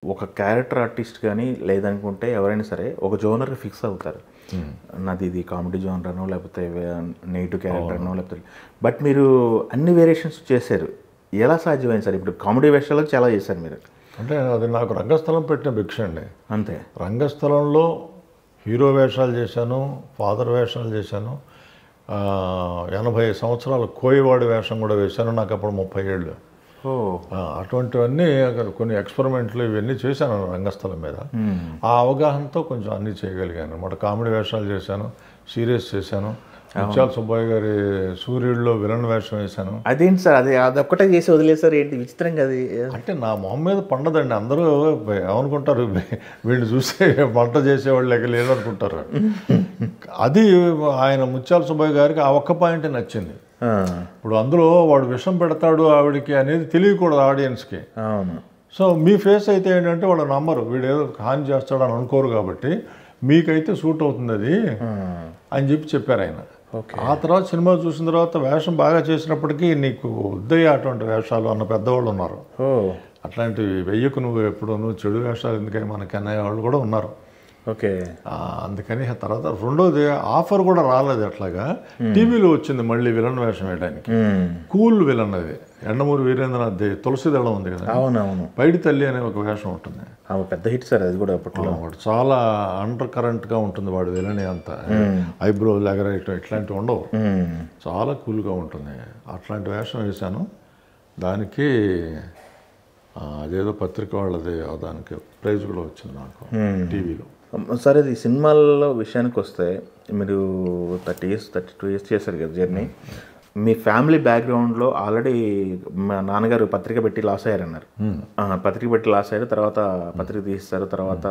ఒక character artist కానీ లేదనుకుంటే ఎవరైనా సరే ఒక జోనర్కి ఫిక్స్ అవుతారు నాది ఇది కామెడీ జోనర్ లేకపోతే నెగిటివ్ క్యారెక్టర్ అనో లేకపోతే బట్ మీరు అన్ని వేరియేషన్స్ చేశారు ఎలా సాధ్యమైంది సార్ ఇప్పుడు కామెడీ వేషాలకు చాలా చేశారు మీరు అంటే అది నాకు రంగస్థలం పెట్టిన భిక్ష అండి అంతే రంగస్థలంలో హీరో వేషాలు చేశాను ఫాదర్ వేషాలు చేశాను ఆ, ఎనభై సంవత్సరాల కోయవాడి వేషం కూడా వేశాను నాకు అప్పుడు ముప్పై ఏళ్ళు ఓ ఆ, అటువంటివన్నీ అక్కడ కొన్ని ఎక్స్పెరిమెంట్లు ఇవన్నీ చేశాను రంగస్థలం మీద ఆ అవగాహనతో కొంచెం అన్నీ చేయగలిగాను అనమాట కామెడీ వేషాలు చేశాను సీరియస్ చేశాను ముత్యాల సుబ్బయ్య గారి సూర్యుడిలో విలన్ వేషం వేశాను అదేంటి సార్ అది అదొక్కటే చేసి వదిలేసారు ఏంటి విచిత్రంగా అది అంటే నా మొహం మీద పండదండి అందరూ ఏమనుకుంటారు వీళ్ళు చూస్తే వంట చేసేవాళ్ళు లెక్క లేరు అనుకుంటారు అది ఆయన ముత్యాల సుబ్బయ్య గారికి ఆ ఒక్క పాయింట్ నచ్చింది ఆ, ఇప్పుడు అందులో వాడు విషం పెడతాడు ఆవిడికి అనేది తెలియకూడదు ఆడియన్స్కి అవును సో మీ ఫేస్ అయితే ఏంటంటే వాళ్ళు నమ్మరు వీడు ఏదో హాని చేస్తాడని అనుకోరు కాబట్టి మీకైతే సూట్ అవుతుంది అది అని చెప్పి చెప్పారు ఆయన ఆ తర్వాత సినిమా చూసిన తర్వాత వేషం బాగా చేసినప్పటికీ నీకు వద్దయ్య అటువంటి వేషాలు అన్న పెద్దవాళ్ళు ఉన్నారు ఓ అట్లాంటివి వెయ్యకు నువ్వు ఎప్పుడు నువ్వు చెడు వేషాలు ఎందుకని మనకి అనే వాళ్ళు కూడా ఉన్నారు ఓకే ఆ, అందుకని ఆ తర్వాత రెండోది ఆఫర్ కూడా రాలేదు అట్లాగా టీవీలో వచ్చింది మళ్ళీ విలన్ వేషం వేయడానికి మ్మ్. కూల్ విలన్ అది ఎండమూరి వీరేంద్రనాథ్ ది తులసి దళం ఉంది కదా అవునవును పైడి తల్లి అనే ఒక వేషం ఉంటుంది ఆమె పెద్ద హిట్ సార్ అది కూడా అప్పట్లో వాడు చాలా అండర్ కరెంట్గా ఉంటుంది వాడు విలని అంత ఐబ్రో ఎగరేయటం ఇట్లాంటివి ఉండవు మ్మ్. చాలా కూల్గా ఉంటుంది అట్లాంటి వేషం వేశాను దానికి ఆ, అదేదో పత్రిక వాళ్ళది ఆ దానికి ప్రైజ్ కూడా వచ్చింది నాకు టీవీలో సరే ఇది సినిమాల్లో విషయానికి వస్తే మీరు thirty years thirty two years చేశారు కదా జర్నీ మీ ఫ్యామిలీ బ్యాక్గ్రౌండ్లో ఆల్రెడీ మా నాన్నగారు పత్రిక పెట్టి లాస్ అయ్యారన్నారు ఆ, పత్రిక పెట్టి లాస్ అయ్యారు తర్వాత పత్రిక తీస్తారు తర్వాత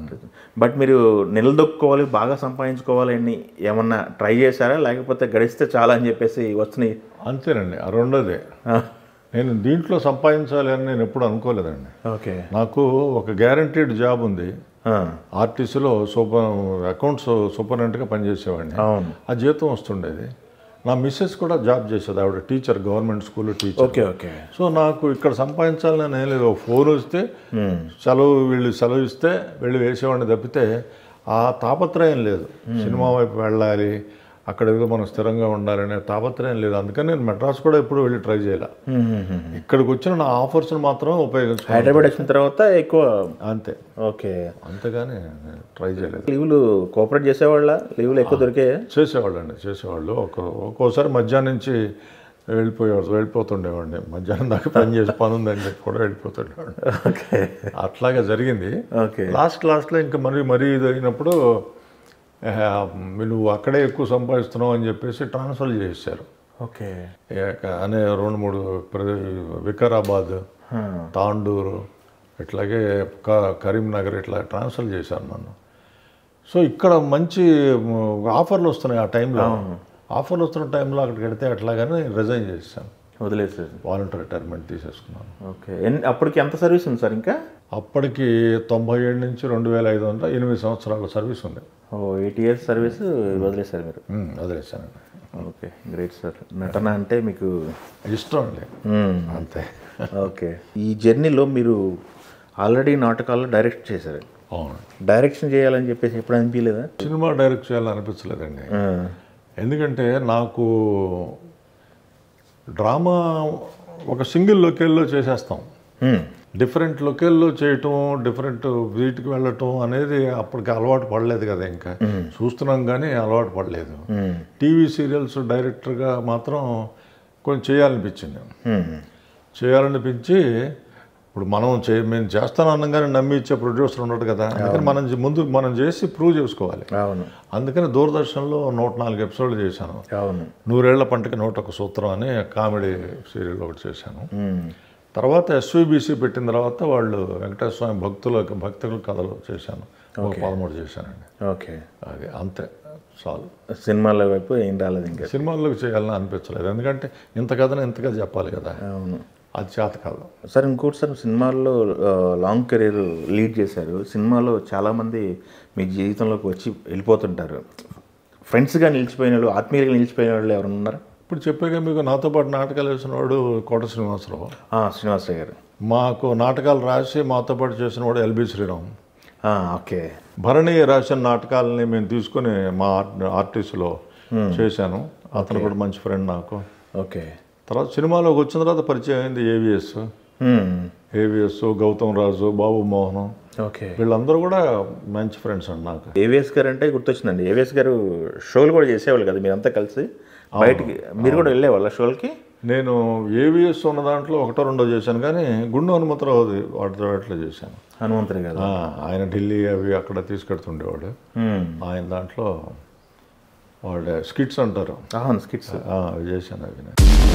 బట్ మీరు నిలదొక్కుకోవాలి బాగా సంపాదించుకోవాలి అని ఏమన్నా ట్రై చేశారా లేకపోతే గడిస్తే చాలా అని చెప్పేసి వచ్చినాయి అంతేనండి ఆ రెండోదే నేను దీంట్లో సంపాదించాలి అని నేను ఎప్పుడు అనుకోలేదండి ఓకే నాకు ఒక గ్యారంటీడ్ జాబ్ ఉంది ఆర్టీసీలో సూపర్ అకౌంట్స్ సూపరింటెండెంట్గా పనిచేసేవాడిని అవును ఆ జీతం వస్తుండేది నా మిస్సెస్ కూడా జాబ్ చేసేది ఆవిడ teacher government school teacher okay okay so నాకు ఇక్కడ సంపాదించాలని ఏం లేదు ఫోన్ వస్తే సెలవు వీళ్ళు సెలవు ఇస్తే వెళ్ళి వేసేవాడిని తప్పితే ఆ తాపత్రయం లేదు సినిమా వైపు వెళ్ళాలి అక్కడ ఏదో మనం స్థిరంగా ఉండాలనే తాపత్రయం లేదు అందుకని నేను మెడ్రాస్ కూడా ఎప్పుడు వెళ్ళి ట్రై చేయాల ఇక్కడికి వచ్చిన నా ఆఫర్స్ని మాత్రం ఉపయోగించుకో హైదరాబాద్ వచ్చిన తర్వాత ఎక్కువ అంతే ఓకే అంతేగాని ట్రై చేయలేదు లీవులు కోఆపరేట్ చేసేవాళ్ళ లీవులు ఎక్కువ దొరికాయా చేసేవాళ్ళు అండి చేసేవాళ్ళు ఒక ఒక్కోసారి మధ్యాహ్నం నుంచి వెళ్ళిపోయేవాడు వెళ్ళిపోతుండేవాడిని మధ్యాహ్నం దాకా పని చేసి పని ఉందని చెప్పి కూడా వెళ్ళిపోతుండేవాడిని ఓకే అట్లాగే జరిగింది ఓకే లాస్ట్ లాస్ట్లో ఇంకా మరి మరీ ఇది అయినప్పుడు "ఆహ్, నువ్వు అక్కడే ఎక్కువ సంపాదిస్తున్నావు అని చెప్పేసి ట్రాన్స్ఫర్ చేశారు ఓకే ఏక- అనే రెండు మూడు ప్రదే వికారాబాద్ తాండూరు ఇట్లాగే క- కరీంనగర్ ఇట్లా ట్రాన్స్ఫర్ చేశారు నన్ను సో ఇక్కడ మంచి మ్, ఆఫర్లు వస్తున్నాయి ఆ టైంలో ఆఫర్లు వస్తున్న టైంలో అక్కడికి వెడితే అట్లాగానే రిజైన్ చేశాను వదిలేసేది వాలంటీర్ రిటైర్మెంట్ తీసేసుకున్నాను ఓకే ఎన్- అప్పటికి ఎంత సర్వీస్ ఉంది సార్ ఇంకా అప్పటికి తొంభై ఏడు నుంచి రెండు వేల ఐదు వందల ఎనిమిది సంవత్సరాల సర్వీస్ ఉంది ఓ ఎయిట్ ఇయర్స్ సర్వీస్ వదిలేశారు మీరు మ్, వదిలేశానండి ఓకే గ్రేట్ సార్ నటన అంటే మీకు ఇష్టం అండి మ్మ్. అంతే ఓకే ఈ జర్నీలో మీరు ఆల్రెడీ నాటకాల్లో డైరెక్ట్ చేశారు అవును డైరెక్షన్ చేయాలని చెప్పేసి ఎప్పుడు అనిపించలేదా సినిమా డైరెక్ట్ చేయాలని అనిపించలేదండి ఆ, ఎందుకంటే నాకు డ్రామా ఒక సింగిల్ లొకేల్లో చేసేస్తాం మ్మ్. డిఫరెంట్ లొకేల్లో చేయటం డిఫరెంట్ వీటికి వెళ్ళటం అనేది అప్పటికి అలవాటు పడలేదు కదా ఇంకా చూస్తున్నాం కానీ అలవాటు పడలేదు మ్మ్. టీవీ సీరియల్స్ డైరెక్టర్గా మాత్రం కొంచెం చేయాలనిపించింది మ్మ్. చేయాలనిపించి ఇప్పుడు మనం చే మేము చేస్తాను అనగానే నమ్మి ఇచ్చే ప్రొడ్యూసర్ ఉండడు కదా అందుకని మనం చే- ముందు మనం చేసి ప్రూవ్ చేసుకోవాలి అవును అందుకని దూరదర్శన్లో నూట నాలుగు ఎపిసోడ్లు చేశాను అవును నూరేళ్ల పంటకి నూట ఒక సూత్రం అని కామెడీ సీరియల్ ఒకటి చేశాను మ్మ్. తర్వాత ఎస్వీబీసీ పెట్టిన తర్వాత వాళ్ళు వెంకటేశ్వర స్వామి భక్తుల భక్తుల కథలు చేశాను ఒక పదమూడు చేశానండి ఓకే అది అంతే చాలు సినిమాల వైపు ఏం రాలేదు ఇంకా సినిమాల్లోకి చేయాలని అనిపించలేదు ఎందుకంటే ఇంత కథను ఇంతగా చెప్పాలి కదా అవును అది చేత కాదు సార్ ఇంకోటి సార్ సినిమాల్లో ఆ, లాంగ్ కెరీర్ లీడ్ చేశారు సినిమాలో చాలామంది మీ జీవితంలోకి వచ్చి వెళ్ళిపోతుంటారు ఫ్రెండ్స్గా నిలిచిపోయిన వాళ్ళు ఆత్మీయులుగా నిలిచిపోయిన వాళ్ళు ఎవరు ఉన్నారు ఇప్పుడు చెప్పాక మీకు నాతో పాటు నాటకాలు వేసిన వాడు కోట శ్రీనివాసరావు ఆ, శ్రీనివాసరావు గారు మాకు నాటకాలు రాసి మాతో పాటు చేసిన వాడు ఎల్బి శ్రీరామ్ ఆ, ఓకే భరణి రాసిన నాటకాలని మేము తీసుకొని మా ఆర్ట్ ఆర్టిస్ట్లో చేశాను అతను కూడా మంచి ఫ్రెండ్ నాకు ఓకే తర్వాత సినిమాలోకి వచ్చిన తర్వాత పరిచయం అయింది ఏవిఎస్ హ్మ్. ఏవిఎస్ గౌతమ్ రాజు బాబు మోహన్ ఓకే వీళ్ళందరూ కూడా మంచి ఫ్రెండ్స్ అండి నాకు ఏవిఎస్ గారు అంటే గుర్తొచ్చిందండి ఏవిఎస్ గారు షోలు కూడా చేసేవాళ్ళు కదా మీరంతా కలిసి బయటికి మీరు కూడా వెళ్ళేవాళ్ళ షోలకి నేను ఏవిఎస్ ఉన్న దాంట్లో ఒకటో రెండో చేశాను కానీ గుండు హనుమంతరావు వాటి వాటిలో చేశాను హనుమంతుడి గారు ఆ, ఆయన ఢిల్లీ అవి అక్కడ తీసుకెడుతుండేవాడు హ్మ్. ఆయన దాంట్లో వాడు స్కిట్స్ అంటారు అవును స్కిట్స్ ఆ, అవి చేశాను అవి నేను.